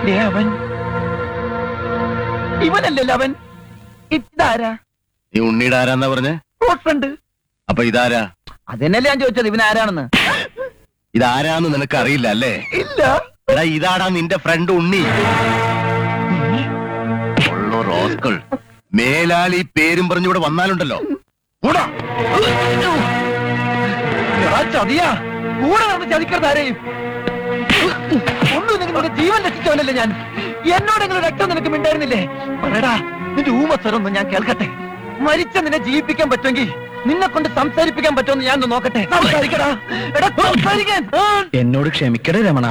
ദേ അവൻ ഇവനല്ലല്ലോ അവൻ ഇതാരാ നീ ഉണ്ണിയുടെ ആരാന്നാ പറഞ്ഞേ ക്ലോസ് ഫ്രണ്ട് അപ്പൊ ഇതാരാ അതന്നെയല്ലേ ഞാൻ ചോദിച്ചത് ഇവൻ ആരാണെന്ന് ഇതാരാന്ന് നിനക്ക് അറിയില്ല അല്ലേ ഇല്ല എടാ ഇതാടാ നിന്റെ ഫ്രണ്ട് ഉണ്ണി ഉള്ളോ റോസ്കൾ മേലാൽ ഈ പേരും പറഞ്ഞിവിടെ വന്നാലുണ്ടല്ലോ കൂടാ എടാ ചതിയാ കൂടെ നടന്ന് ചതിക്കരുത് ആരെയും ഒന്നും നിങ്ങളുടെ ജീവൻ രക്ഷിച്ചവനല്ലേ ഞാൻ എന്നോടെങ്കിലും രക്തം നിനക്ക് മിണ്ടായിരുന്നില്ലേ പറയടാ നിന്റെ ഊമസ്വരൊന്നും ഞാൻ കേൾക്കട്ടെ മരിച്ച നിന്നെ ജീവിപ്പിക്കാൻ പറ്റുമെങ്കിൽ നിന്നെ കൊണ്ട് സംസാരിപ്പിക്കാൻ പറ്റുമെന്ന് ഞാൻ ഒന്ന് നോക്കട്ടെ സംസാരിക്കടാ എടാ സംസാരിക്കാൻ ആ. എന്നോട് ക്ഷമിക്കടേ രമണ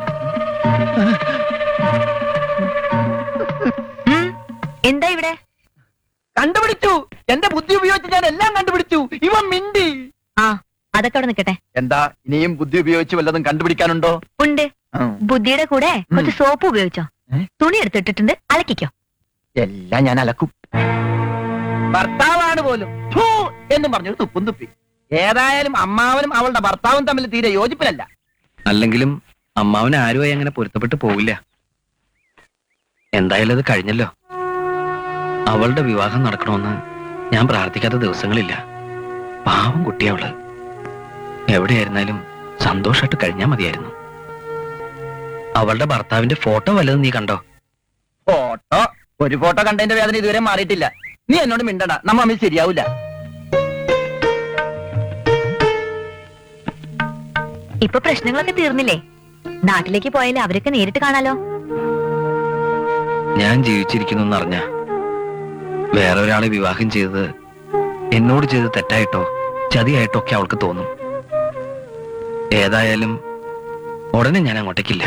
എന്താ ഇവിടെ കണ്ടുപിടിച്ചു എന്റെ ബുദ്ധി ഉപയോഗിച്ച് ഞാൻ എല്ലാം കണ്ടുപിടിച്ചു ഇവൻ മിണ്ടി ആ അതൊക്കെ അവിടെ നിൽക്കട്ടെ എന്താ ഇനിയും ബുദ്ധി ഉപയോഗിച്ച് വല്ലതും കണ്ടുപിടിക്കാനുണ്ടോ ഉണ്ട് ആ. ബുദ്ധിയുടെ കൂടെ കുറച്ച് സോപ്പ് ഉപയോഗിച്ചോ ഏ? തുണി എടുത്തിട്ടിട്ടുണ്ട് അലക്കിക്കോ എല്ലാം ഞാൻ അലക്കും ഭർത്താവാണ് പോലും ഥൂ എന്നും പറഞ്ഞു തുപ്പും തുപ്പി ഏതായാലും അമ്മാവനും അവളുടെ ഭർത്താവും തമ്മിൽ തീരെ യോജിപ്പിലല്ല അല്ലെങ്കിലും അമ്മാവൻ ആരുമായി അങ്ങനെ പൊരുത്തപ്പെട്ട് പോവില്ല എന്തായാലും അത് കഴിഞ്ഞല്ലോ അവളുടെ വിവാഹം നടക്കണമെന്ന് ഞാൻ പ്രാർത്ഥിക്കാത്ത ദിവസങ്ങളില്ല പാവം കുട്ടിയവള് എവിടെയായിരുന്നാലും സന്തോഷമായിട്ട് കഴിഞ്ഞാൽ മതിയായിരുന്നു അവളുടെ ഭർത്താവിന്റെ ഫോട്ടോ വല്ലതും നീ കണ്ടോ ഫോട്ടോ ഒരു ഫോട്ടോ കണ്ടതിന്റെ വേദന ഇതുവരെ മാറിയിട്ടില്ല നീ എന്നോട് മിണ്ടണ്ട നമ്മ തമ്മിൽ ശരിയാവൂല ഇപ്പൊ പ്രശ്നങ്ങളൊക്കെ തീർന്നില്ലേ നാട്ടിലേക്ക് പോയാൽ അവരൊക്കെ നേരിട്ട് കാണാലോ ഞാൻ ജീവിച്ചിരിക്കുന്നു എന്നറിഞ്ഞ വേറെ ഒരാളെ വിവാഹം ചെയ്തത് എന്നോട് ചെയ്ത് തെറ്റായിട്ടോ ചതിയായിട്ടോ ഒക്കെ അവൾക്ക് തോന്നും ഏതായാലും ഉടനെ ഞാൻ അങ്ങോട്ടേക്കില്ല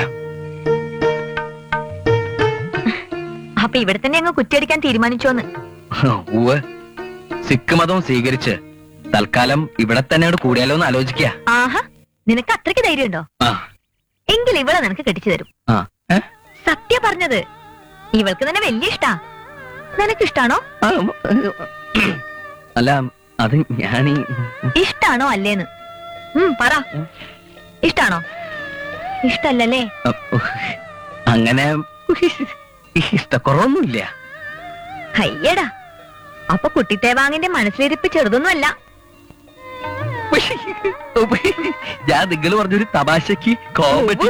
അപ്പൊ ഇവിടെ തന്നെ അങ്ങ് കുറ്റിയടിക്കാൻ തീരുമാനിച്ചോന്ന് ഉവ് സിഖ് മതം സ്വീകരിച്ച് തൽക്കാലം ഇവിടെ തന്നെയോട് കൂടിയാലോ എന്ന് ആലോചിക്കുക ആഹാ നിനക്ക് അത്രയ്ക്ക് ധൈര്യമുണ്ടോ ആ എങ്കിൽ ഇവളെ നിനക്ക് കെട്ടിച്ചു തരും ആ ഏ? സത്യ പറഞ്ഞത് ഇവൾക്ക് തന്നെ വലിയ ഇഷ്ടാ നിനക്ക് ഇഷ്ടാണോ ആ, അല്ല അത് ഞാനീ ഇഷ്ടാണോ അല്ലേന്ന് ഉം പറ ഇഷ്ടാണോ ഇഷ്ടല്ലല്ലേ അങ്ങനെ ഇഷ്ടക്കുറവൊന്നുമില്ല അയ്യടാ അപ്പൊ കുട്ടിത്തേവാങ്ങിന്റെ മനസ്സിലിരിപ്പ് ചെറുതൊന്നുമല്ല ഞാൻ നിങ്ങൾ പറഞ്ഞൊരു തമാശക്ക് കോമഡി